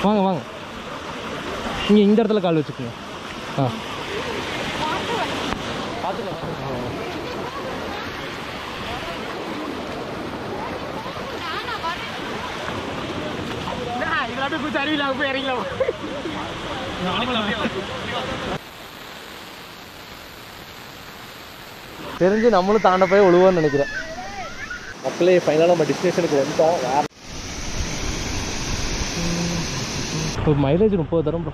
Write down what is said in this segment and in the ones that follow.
வாங்க வாங்க இங்கே இந்த இடத்துல கால் வச்சுக்கோங்க ஆ இதில் அப்படியே கொஞ்சம் அருவியில் போய் இறங்கலாம் தெரிஞ்சு நம்மளும் தாண்ட போய் விழுவோன்னு நினைக்கிறேன் மக்களே ஃபைனலாக நம்ம டெஸ்டினேஷனுக்கு வந்துட்டோம் வேற இப்போ மைலேஜ் முப்பது தரும் ப்ரோ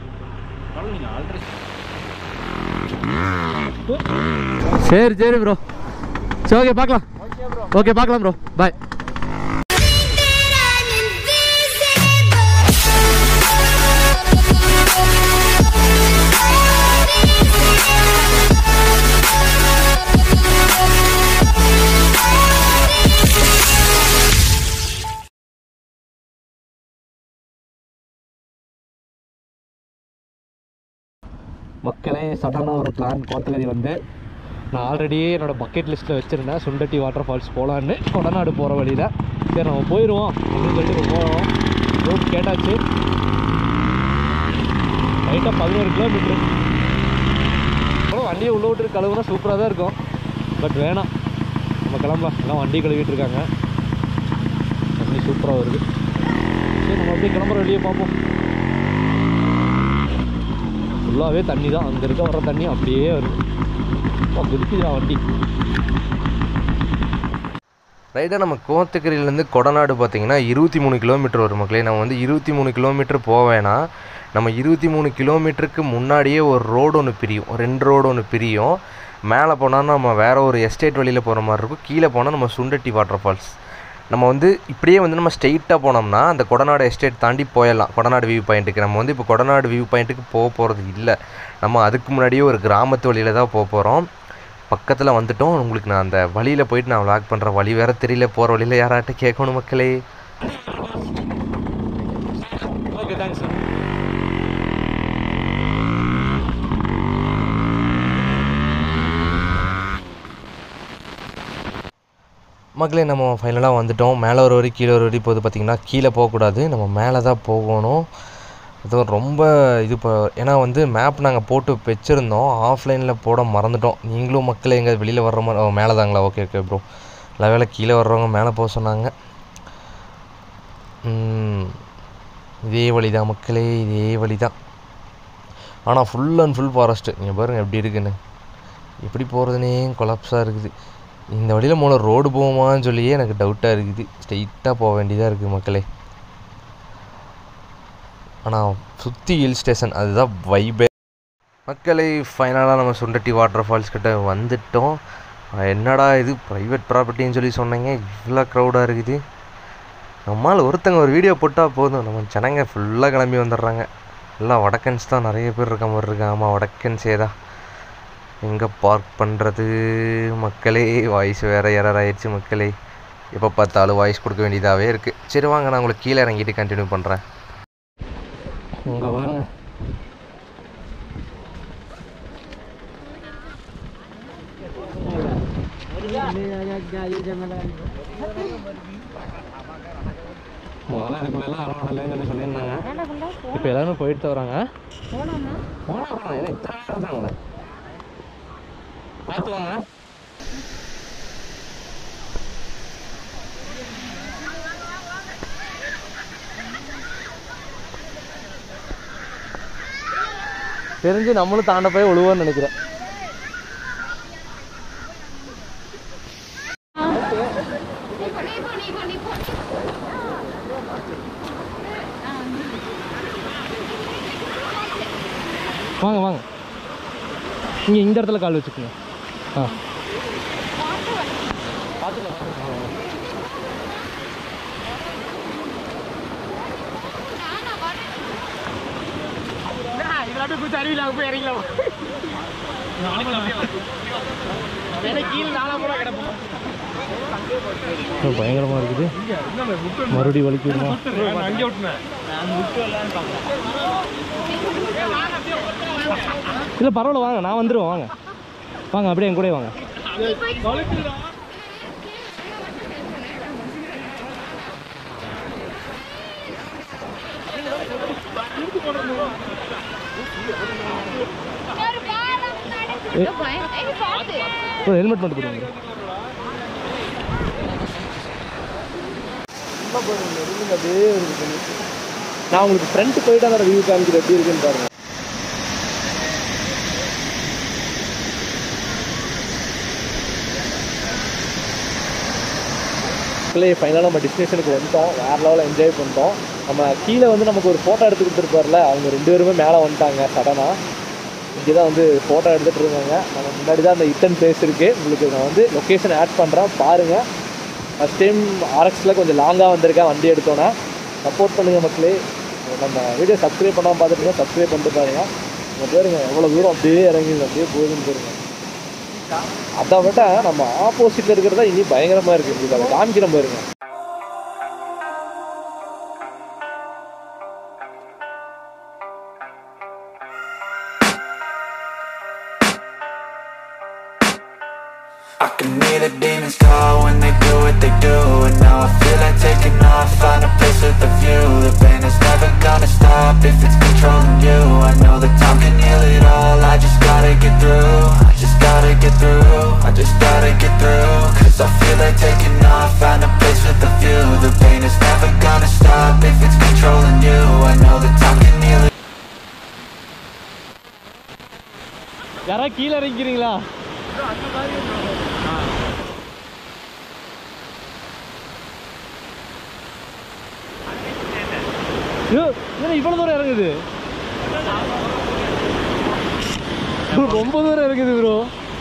சரி சரி ப்ரோ சரி ஓகே பார்க்கலாம் ஓகே பார்க்கலாம் ப்ரோ பாய் மக்களே சடனாக ஒரு பிளான் கோத்தகிரி வந்து நான் ஆல்ரெடியே என்னோடய பக்கெட் லிஸ்ட்டில் வச்சுருந்தேன் சுண்டட்டி வாட்டர் ஃபால்ஸ் போகலான்னு கொடநாடு போகிற வழியில் சரி நம்ம போயிடுவோம் அப்படின்னு சொல்லிட்டு போகிறோம் ரூட் கேட்டாச்சு லைட்டாக பதினோரு கிலோமீட்ரு அப்புறம் வண்டியை உள்ள விட்டு கழுவுனா சூப்பராக தான் இருக்கும் பட் வேணாம் நம்ம கிளம்பலாம் எல்லாம் வண்டி கழுவிட்டு இருக்காங்க வண்டி சூப்பராக வருது சரி நம்ம அப்படியே கிளம்புற வெளியே பார்ப்போம் ஃபுல்லாகவே தண்ணி தான் அங்கே இருக்க வர தண்ணி அப்படியே வருது அப்பா, குதிக்குதா வண்டி ரைட்டாக நம்ம கோத்தகிரியிலேருந்து கொடநாடு பார்த்தீங்கன்னா இருபத்தி மூணு கிலோமீட்டர் வரும் மக்களே நம்ம வந்து இருபத்தி மூணு கிலோமீட்டர் போக வேணாம் நம்ம இருபத்தி மூணு கிலோமீட்டருக்கு முன்னாடியே ஒரு ரோடு ஒன்று பிரியும் ரெண்டு ரோடு ஒன்று பிரியும் மேலே போனால் நம்ம வேற ஒரு எஸ்டேட் வழியில் போகிற மாதிரி இருக்கும் கீழே போனால் நம்ம சுண்டட்டி வாட்டர் ஃபால்ஸ் நம்ம வந்து இப்படியே வந்து நம்ம ஸ்ட்ரெயிட்டாக போனோம்னா அந்த கொடநாடு எஸ்டேட் தாண்டி போயிடலாம் கொடநாடு வியூ பாயிண்ட்டுக்கு நம்ம வந்து இப்போ கொடநாடு வியூ பாயிண்ட்டுக்கு போக போகிறது இல்லை நம்ம அதுக்கு முன்னாடியே ஒரு கிராமத்து வழியில் தான் போக போகிறோம் பக்கத்தில் வந்துட்டோம் உங்களுக்கு நான் அந்த வழியில் போயிட்டு நான் vlog பண்ணுறேன் வழி வேற தெரியல போகிற வழியில் யாராட்ட கேட்கணும் மக்களே ஓகே தேங்க்ஸ் மக்களே நம்ம ஃபைனலாக வந்துட்டோம் மேலே ஒரு வரி கீழே ஒரு வரி போகுது பார்த்தீங்கன்னா கீழே போகக்கூடாது நம்ம மேலே தான் போகணும் அது ரொம்ப இது இப்போ ஏன்னா வந்து மேப் நாங்கள் போட்டு வச்சுருந்தோம் ஆஃப்லைனில் போட மறந்துட்டோம் நீங்களும் மக்களே எங்கே வெளியில் வர்ற மாதிரி ஓ மேலே தாங்களா ஓகே ஓகே ப்ரோ நல்ல வேளை கீழே வர்றவங்க மேலே போக சொன்னாங்க ம், இதே வழி தான் மக்களே இதே வழி தான் ஆனால் ஃபுல் அண்ட் ஃபுல் ஃபாரஸ்ட்டு நீங்கள் பாருங்கள் எப்படி இருக்குன்னு எப்படி போகிறதுனே கொலாப்ஸாக இருக்குது இந்த வழியில் மூல ரோடு போகுமான்னு சொல்லியே எனக்கு டவுட்டாக இருக்குது ஸ்ட்ரெயிட்டாக போக வேண்டியதாக இருக்குது மக்களே ஆனால் சுற்றி ஹில் ஸ்டேஷன் அதுதான் வைபே மக்களே ஃபைனலாக நம்ம சுண்டட்டி வாட்டர் ஃபால்ஸ் கிட்ட வந்துட்டோம் அஹ் என்னடா இது ப்ரைவேட் ப்ராப்பர்ட்டின்னு சொல்லி சொன்னீங்க இவ்வளோ க்ரௌடாக இருக்குது நம்மால் ஒருத்தங்க ஒரு வீடியோ போட்டால் போதும் நம்ம ஜனங்க ஃபுல்லாக கிளம்பி வந்துடுறாங்க எல்லாம் வடக்கன்ஸ் தான் நிறைய பேர் இருக்க மாதிரி இருக்கு ஆமாம் வடக்கன்ஸே தான் எங்கே பார்க் பண்ணுறது மக்களே வாய்ஸ் வேறு எரர் ஆயிடுச்சு மக்களே எப்போ பார்த்தாலும் வாய்ஸ் கொடுக்க வேண்டியதாகவே இருக்குது சரி வாங்க நான் உங்களுக்கு கீழே இறங்கிட்டு கண்டினியூ பண்ணுறேன் உங்க வாங்க முதல்ல இதுக்குள்ளெல்லாம் அரவணைலன்னு சொல்லியிருந்தாங்க இப்போ எல்லாரும் போயிட்டு தான் வராங்க போனா போனா ஏன்னா இத்தனை பேர் இருக்காங்களே பார்த்து வாங்க தெரிஞ்சு நம்மளும் தாண்ட போய் விழுவோன்னு நினைக்கிறேன் வாங்க வாங்க இங்கே இந்த இடத்துல கால் வச்சுக்கோங்க ஆ இதில் அப்படியே கொஞ்சம் அருவியில் போய் இறங்கலாம் வேணா கீழே நாளா பூரா கிடப்போம் பயங்கரமாக இருக்குது மறுபடியும் வலிக்குமா அங்கே விட்டுனேன் இல்லை பரவாயில்ல வாங்க நான் வந்துடுவேன் வாங்க வாங்க அப்படியே என் கூட வாங்க ஒரு ஹெல்மெட் மட்டும் போடுங்க நான் உங்களுக்கு ஃப்ரண்ட் போயிட்டு அந்த வியூ காமிக்கிறது எப்படி இருக்குன்னு பாருங்க பிள்ளை ஃபைனலாக நம்ம டெஸ்டினேஷனுக்கு வந்துட்டோம் வேறு லெவலில் என்ஜாய் பண்ணிட்டோம் நம்ம கீழே வந்து நமக்கு ஒரு ஃபோட்டோ எடுத்து கொடுத்துருப்பார்ல அவங்க ரெண்டு பேருமே மேலே வந்துட்டாங்க சடனாக இங்கே தான் வந்து ஃபோட்டோ எடுத்துகிட்டு இருக்காங்க நம்ம முன்னாடி தான் அந்த இட்டன் பிளேஸ் இருக்குது உங்களுக்கு நான் வந்து லொக்கேஷன் ஆட் பண்ணுறேன் பாருங்கள் ஃபஸ்ட் டைம் ஆர்எக்ஸில் கொஞ்சம் லாங்காக வந்திருக்கேன் வண்டி எடுத்தோன்னே சப்போர்ட் பண்ணுங்கள் மக்களே நம்ம வீடியோ சப்ஸ்கிரைப் பண்ணாமல் பார்த்துட்டு சப்ஸ்கிரைப் பண்ணிட்டு பாருங்க உங்க பாருங்க எவ்வளோ தூரம் அப்படியே இறங்குது அப்படியே போகுதுன்னு பாருங்க அதை விட நம்ம ஆப்போசிட்டில் இருக்கிறதா இனி பயங்கரமாக இருக்குது இதை காமிக்கிறோம் பாருங்க I can hear the demons call when they do what they do And now I feel like taking off, find a place with a view The pain is never gonna stop if it's controlling you I know that time can heal it all, I just gotta get through I just gotta get through, I just gotta get through Cause I feel like taking off, find a place with a view The pain is never gonna stop if it's controlling you I know that time can heal it யாராவது கீழே இறங்கிக்கிறீங்களா ஐயோ, என்ன இவ்வளவு தூரம் இறங்குது ரொம்ப தூரம் இறங்குது ப்ரோ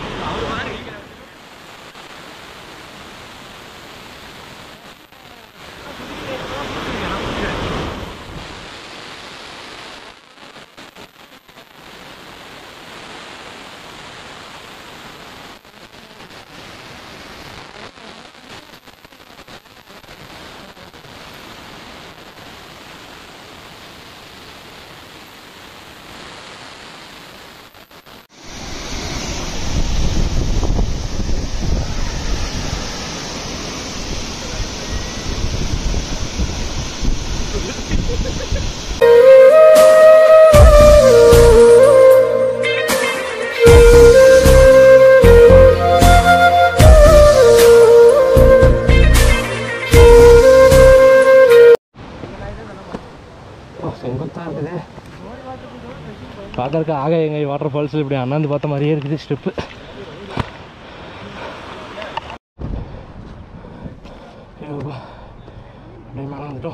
செங்குத்தாக இருக்குது பார்க்கறக்கு ஆகாயங்கை வாட்டர் ஃபால்ஸில் இப்படி அண்ணாந்து பார்த்த மாதிரியே இருக்குது ஸ்டெப்பு அப்படியே மேலே வந்துட்டோம்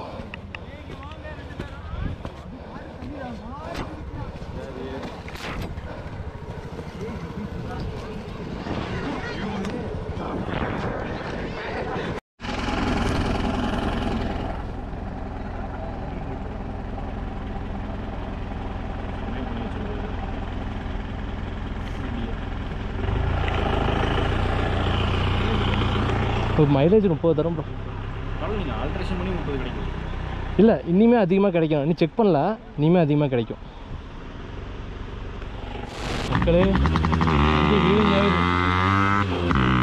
இப்போ மைலேஜ் முப்பது தரும் ப்ரோ நீங்கள் ஆல்ட்ரேஷன் பண்ணி முப்பது கிடைக்கும் இல்லை இனிமே அதிகமாக கிடைக்கும் இன்னும் செக் பண்ணல இனிமே அதிகமாக கிடைக்கும் மக்களே இங்கே viewing ஆகுது.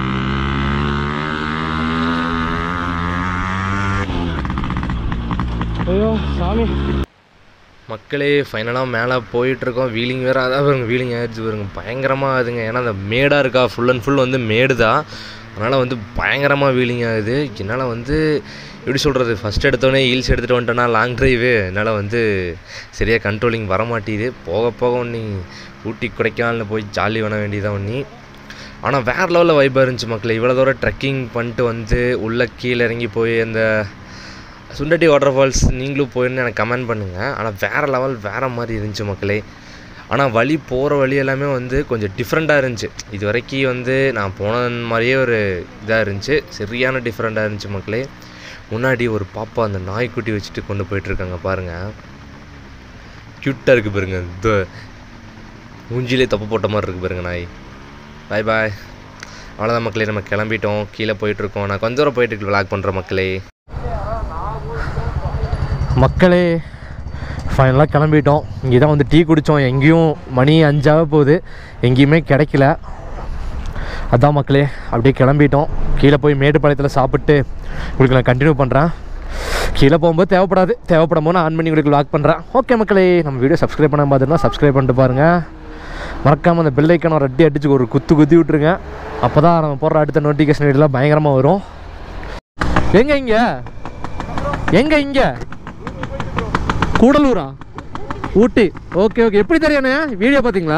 ஐயோ சாமி மக்களே ஃபைனலாக மேலே போயிட்டுருக்கோம் வீலிங் வேறு அதான் பாருங்க வீலிங் ஆயிடுச்சு பாருங்க பயங்கரமாக ஆகுதுங்க ஏன்னா அந்த மேடாக இருக்கா ஃபுல் அண்ட் ஃபுல் வந்து மேடு தான் அதனால் வந்து பயங்கரமாக வீலிங் ஆகுது என்னால் வந்து எப்படி சொல்கிறது ஃபஸ்ட் எடுத்தோடனே ஹீல்ஸ் எடுத்துகிட்டு வந்துட்டேன்னா லாங் டிரைவு என்னால் வந்து சரியாக கண்ட்ரோலிங் வர மாட்டேங்குது போக போக ஒன்றி ஊட்டி கொடைக்கானலில் போய் ஜாலி பண்ண வேண்டியதான் ஒன்றி ஆனால் வேறு லெவலில் வைப்பாக இருந்துச்சு மக்களே இவ்வளோ தூரம் ட்ரெக்கிங் பண்ணிட்டு வந்து உள்ளே கீழே இறங்கி போய் அந்த சுண்டட்டி வாட்டர் ஃபால்ஸ் நீங்களும் போயிருந்து எனக்கு கமெண்ட் பண்ணுங்கள் ஆனால் வேறு லெவல் வேறு மாதிரி இருந்துச்சு மக்களே ஆனால் வழி போகிற வழி எல்லாமே வந்து கொஞ்சம் டிஃப்ரெண்ட்டாக இருந்துச்சு இது வரைக்கும் வந்து நான் போன மாதிரியே ஒரு இதாக இருந்துச்சு சரியான டிஃப்ரெண்ட்டாக இருந்துச்சு மக்களே முன்னாடி ஒரு பாப்பா அந்த நாய்க்குட்டி வச்சுட்டு கொண்டு போயிட்டுருக்காங்க பாருங்கள் க்யூட்டாக இருக்குது பாருங்க இந்த மூஞ்சிலே தப்பு போட்ட மாதிரி இருக்குது பாருங்க நாய் பாய் பாய் அவ்வளோதான் மக்களே நம்ம கிளம்பிட்டோம் கீழே போயிட்டுருக்கோம் நான் கொஞ்சம் தூரம் போயிட்டு விளாக் பண்ணுறேன் மக்களே மக்களே ஃபைனலாக கிளம்பிட்டோம் இங்கே தான் வந்து டீ குடித்தோம் எங்கேயும் மணி அஞ்சாக போகுது எங்கேயுமே கிடைக்கல அதான் மக்களே அப்படியே கிளம்பிட்டோம் கீழே போய் மேட்டுப்பாளையத்தில் சாப்பிட்டு உங்களுக்கு நான் கண்டினியூ பண்ணுறேன் கீழே போகும்போது தேவைப்படாது தேவைப்படும் போது நான் ஆன் பண்ணி உங்களுக்கு லாக் பண்ணுறேன் ஓகே மக்களே நம்ம வீடியோ சப்ஸ்கிரைப் பண்ண பார்த்துன்னா சப்ஸ்கிரைப் பண்ணிட்டு பாருங்கள் மறக்காமல் அந்த பெல் ஐக்கான ஒரு அடி அடிச்சு ஒரு குத்து குத்தி விட்ருங்க அப்போ தான் நம்ம போடுற அடுத்த நோட்டிஃபிகேஷன் வீடியோலாம் பயங்கரமாக வரும் எங்க இங்க எங்க இங்க கூடலூரா ஊட்டி ஓகே ஓகே எப்படி தெரியாண்ணே வீடியோ பார்த்தீங்களா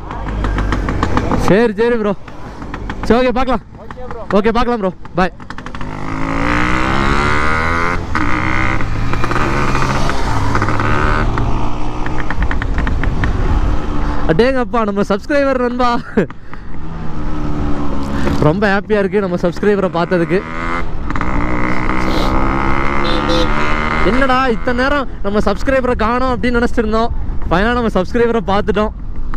சரி சரி ப்ரோ சரி ஓகே பார்க்கலாம் ஓகே பார்க்கலாம் ப்ரோ பாய் அடேங்கப்பா நம்ம சப்ஸ்கிரைபர் நண்பா ரொம்ப ஹாப்பியாக இருக்குது நம்ம சப்ஸ்கிரைபரை பார்த்ததுக்கு என்னடா இத்தனை நேரம் நம்ம சப்ஸ்கிரைபரை காணோம் அப்படின்னு நினச்சிட்டு இருந்தோம் ஃபைனலாக நம்ம சப்ஸ்கிரைபரை பார்த்துட்டோம்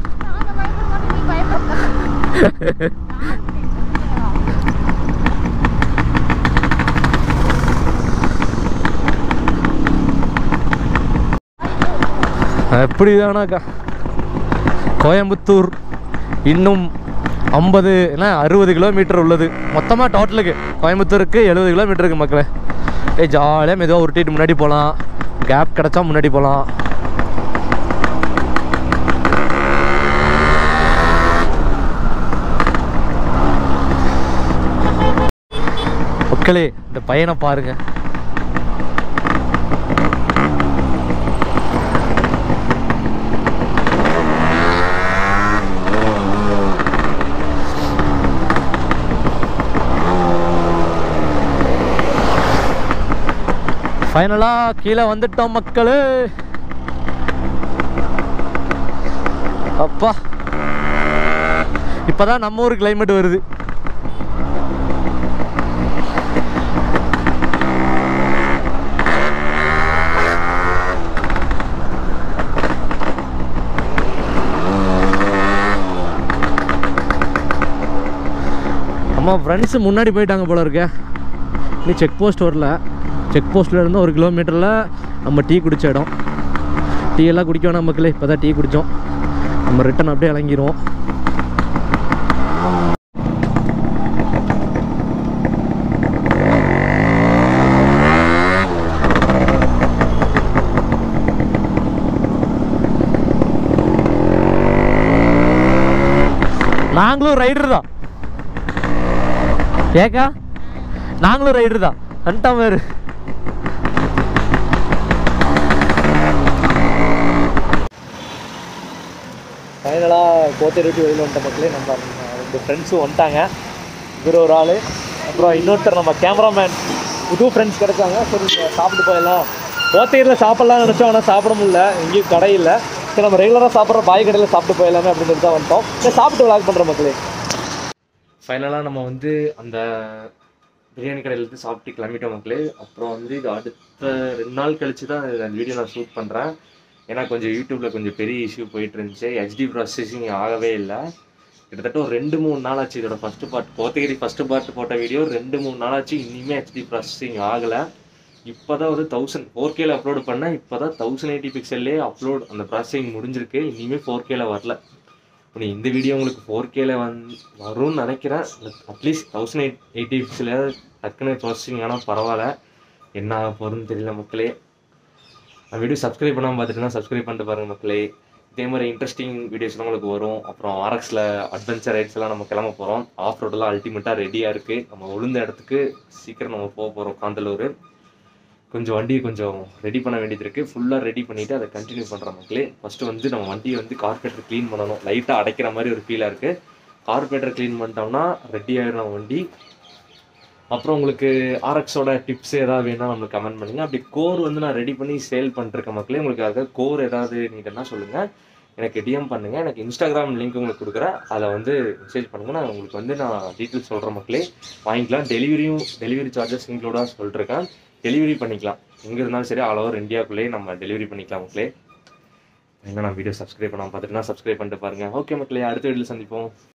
எப்படி வேணாக்கா கோயம்புத்தூர் இன்னும் ஐம்பது என்ன அறுபது கிலோமீட்டர் உள்ளது மொத்தமாக டோட்டலுக்கு கோயம்புத்தூருக்கு எழுபது கிலோமீட்டருக்கு மக்களே ஏய் ஜாலியாக மெதுவாக உருட்டிட்டு முன்னாடி போகலாம் கேப் கிடச்சா முன்னாடி போகலாம் மக்களே இந்த பையனை பாருங்க ஃபைனலாக கீழே வந்துட்டோம் மக்களே அப்பா இப்போதான் நம்ம ஊர் கிளைமேட் வருது அம்மா ஃப்ரெண்ட்ஸு முன்னாடி போயிட்டாங்க போல இருக்க நீ செக் போஸ்ட் வரல செக் போஸ்ட்டில் இருந்து ஒரு கிலோமீட்டரில் நம்ம டீ குடிச்ச இடம் டீ எல்லாம் குடிக்க வேணாம் மக்களே இப்போ தான் டீ குடித்தோம் நம்ம ரிட்டன் அப்படியே இறங்கிடுவோம் நாங்களும் ரைடர் தான் ஏக்கா நாங்களும் ரைடர் தான் வந்துட்டான் பேரு ஃபைனலாக கோட்டை ரொட்டி வெளியில் வந்துட்ட மக்களே நம்ம ரெண்டு ஃப்ரெண்ட்ஸும் வந்துட்டாங்க இவர் ஒரு ஆள் அப்புறம் இன்னொருத்தர் நம்ம கேமராமேன் புது ஃப்ரெண்ட்ஸ் கிடைச்சாங்க சரி இங்க சாப்பிட்டு போயிடலாம் கோத்தையில் சாப்பிட்லாம்னு நினச்சோம் ஆனால் சாப்பிட முடியல எங்கேயும் கடை இல்லை சரி நம்ம ரெகுலராக சாப்பிட்ற பாய் கடையில் சாப்பிட்டு போயிடலாமே அப்படின்னு தான் வந்துட்டோம் சரி சாப்பிட்டு விளாக் பண்ணுற மக்களே ஃபைனலாக நம்ம வந்து அந்த பிரியாணி கடையிலேருந்து சாப்பிட்டு கிளம்பிட்டோம் மக்களே அப்புறம் வந்து இது அடுத்த ரெண்டு நாள் கழிச்சு தான் அந்த வீடியோ நான் ஷூட் பண்ணுறேன் ஏன்னா கொஞ்சம் யூடியூப்பில் கொஞ்சம் பெரிய இஷ்யூ போயிட்டு இருந்துச்சு ஹெச்டி ப்ராசஸிங் ஆகவே இல்லை கிட்டத்தட்ட ஒரு ரெண்டு மூணு நாள் ஆச்சு இதோட first part Kotagiri first part போட்ட வீடியோ ரெண்டு மூணு நாள் ஆச்சு இனிமே ஹெச்டி ப்ராசஸிங் ஆகலை இப்போ தான் வந்து தௌசண்ட் ஃபோர் கேல அப்லோட் பண்ணேன் இப்போ தான் தௌசண்ட் எயிட்டி பிக்சல்லே அப்லோட் அந்த ப்ராசஸிங் முடிஞ்சிருக்கு இனிமேல் ஃபோர் கேல வரல இப்போ இந்த வீடியோ உங்களுக்கு ஃபோர் கேல வந் வரும்னு நினைக்கிறேன் at least thousand eight eighty pixel டக்குன்னு ப்ராசஸிங் ஆனால் பரவாயில்ல என்ன ஆக போகிறதுன்னு தெரியல மக்களே அந்த வீடியோ சப்ஸ்கிரைப் பண்ணாமல் பார்த்துட்டுனா சப்ஸ்கிரைப் பண்ணிட்டு பாருங்க மக்களே இதே மாதிரி இன்ட்ரெஸ்டிங் வீடியோஸ்லாம் உங்களுக்கு வரும் அப்புறம் ஆர்எக்ஸில் அட்வென்ச்சர் ரைட்ஸ் எல்லாம் நம்ம கிளம்ப போகிறோம் ஆஃப் ரோடெல்லாம் அல்டிமேட்டாக ரெடியாக இருக்குது நம்ம விழுந்த இடத்துக்கு சீக்கிரம் நம்ம போக போகிறோம் காந்தலூர் கொஞ்சம் வண்டியை கொஞ்சம் ரெடி பண்ண வேண்டியது இருக்குது ஃபுல்லாக ரெடி பண்ணிவிட்டு அதை கண்டினியூ பண்ணுற மக்களே ஃபஸ்ட்டு வந்து நம்ம வண்டியை வந்து கார்பரேட்டர் க்ளீன் பண்ணணும் லைட்டாக அடைக்கிற மாதிரி ஒரு ஃபீலாக இருக்குது கார்பரேட்டர் க்ளீன் பண்ணிட்டோம்னா ரெடி ஆகிடும் நம்ம வண்டி அப்புறம் உங்களுக்கு ஆர்எக்ஸோட டிப்ஸ் ஏதாவது வேணா நம்மளுக்கு கமெண்ட் பண்ணுங்க அப்படி கோர் வந்து நான் ரெடி பண்ணி சேல் பண்ணிருக்க மக்களே உங்களுக்கு அதாவது கோர் ஏதாவது நீங்கன்னா சொல்லுங்க எனக்கு டிஎம் பண்ணுங்க எனக்கு இன்ஸ்டாகிராம் லிங்க் உங்களுக்கு கொடுக்குறேன் அதில் வந்து மெசேஜ் பண்ணுங்க நான் உங்களுக்கு வந்து நான் டீட்டெயில்ஸ் சொல்கிறேன் மக்களே வாங்கிக்கலாம் டெலிவரியும் டெலிவரி சார்ஜஸ் இன்க்ளூடாக சொல்லிருக்கேன் டெலிவரி பண்ணிக்கலாம் எங்கே இருந்தாலும் சரி ஆல் ஓவர் இந்தியாவுக்குள்ளேயே நம்ம டெலிவரி பண்ணிக்கலாம் மக்களே என்ன நான் வீடியோ சப்ஸ்கிரைப் பண்ணாமல் பார்த்துட்டுனா சப்ஸ்கிரைப் பண்ணிட்டு பாருங்க ஓகே மக்களே அடுத்த வீடியோவில் சந்திப்போம்